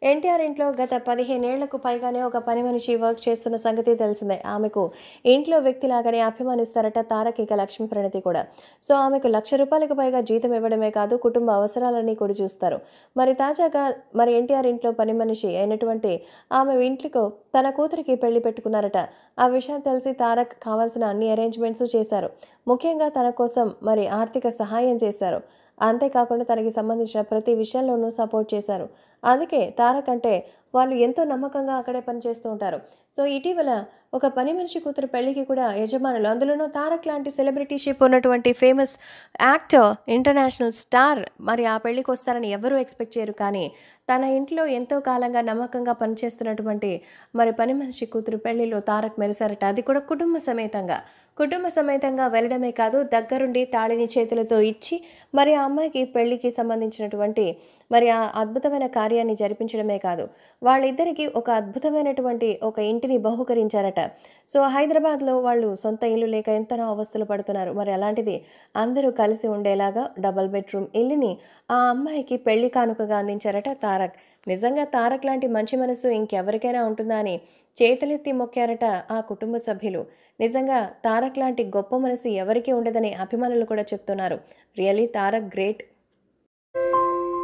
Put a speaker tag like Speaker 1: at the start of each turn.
Speaker 1: ఎన్టీఆర్ ఇంట్లో గత పదిహేనేళ్లకు పైగానే ఒక పని మనిషి వర్క్ చేస్తున్న సంగతి తెలిసిందే ఆమెకు ఇంట్లో వ్యక్తిలాగానే అభిమానిస్తారట తారక్ ఇక లక్ష్మీ ప్రణతి కూడా సో ఆమెకు లక్ష రూపాయలకు పైగా జీతం ఇవ్వడమే కాదు కుటుంబ అవసరాలన్నీ కూడా చూస్తారు మరి తాజాగా మరి ఎన్టీఆర్ ఇంట్లో పని మనిషి అయినటువంటి ఆమె ఇంట్లో తన కూతురికి పెళ్లి పెట్టుకున్నారట ఆ విషయం తెలిసి తారక్ కావాల్సిన అన్ని అరేంజ్మెంట్స్ చేశారు ముఖ్యంగా తన కోసం మరి ఆర్థిక సహాయం చేశారు అంతేకాకుండా తనకి సంబంధించిన ప్రతి విషయంలోనూ సపోర్ట్ చేశారు అందుకే తారక్ అంటే వాళ్ళు ఎంతో నమ్మకంగా అక్కడే పనిచేస్తూ ఉంటారు సో ఇటీవల ఒక పని మనిషి కూతురు పెళ్లికి కూడా యజమానులు అందులోనూ తారక్ లాంటి సెలబ్రిటీషిప్ ఉన్నటువంటి ఫేమస్ యాక్టర్ ఇంటర్నేషనల్ స్టార్ మరి ఆ పెళ్లికి వస్తారని ఎవరూ ఎక్స్పెక్ట్ చేయరు కానీ తన ఇంట్లో ఎంతో కాలంగా నమ్మకంగా పనిచేస్తున్నటువంటి మరి పని మనిషి కూతురు పెళ్లిలో తారక్ మెరిశారట అది కూడా కుటుంబ సమేతంగా కుటుంబ సమేతంగా వెళ్ళడమే కాదు దగ్గరుండి తాళిని చేతులతో ఇచ్చి మరి ఆ అమ్మాయికి పెళ్లికి సంబంధించినటువంటి మరి ఆ అద్భుతమైన కార్యాన్ని జరిపించడమే కాదు వాళ్ళిద్దరికీ ఒక అద్భుతమైనటువంటి ఒక ఇంటిని బహుకరించారట సో హైదరాబాద్లో వాళ్ళు సొంత ఇల్లు లేక ఎంతనో అవస్థలు పడుతున్నారు మరి అలాంటిది అందరూ కలిసి ఉండేలాగా డబల్ బెడ్రూమ్ ఇల్లుని ఆ అమ్మాయికి పెళ్లి కానుకగా అందించారట తారక్ నిజంగా తారక్ లాంటి మంచి మనసు ఇంకెవరికైనా ఉంటుందా అని చేతులెత్తి మొక్కారట ఆ కుటుంబ సభ్యులు నిజంగా తారక్ లాంటి గొప్ప మనసు ఎవరికీ ఉండదని అభిమానులు కూడా చెప్తున్నారు రియలీ తారక్ గ్రేట్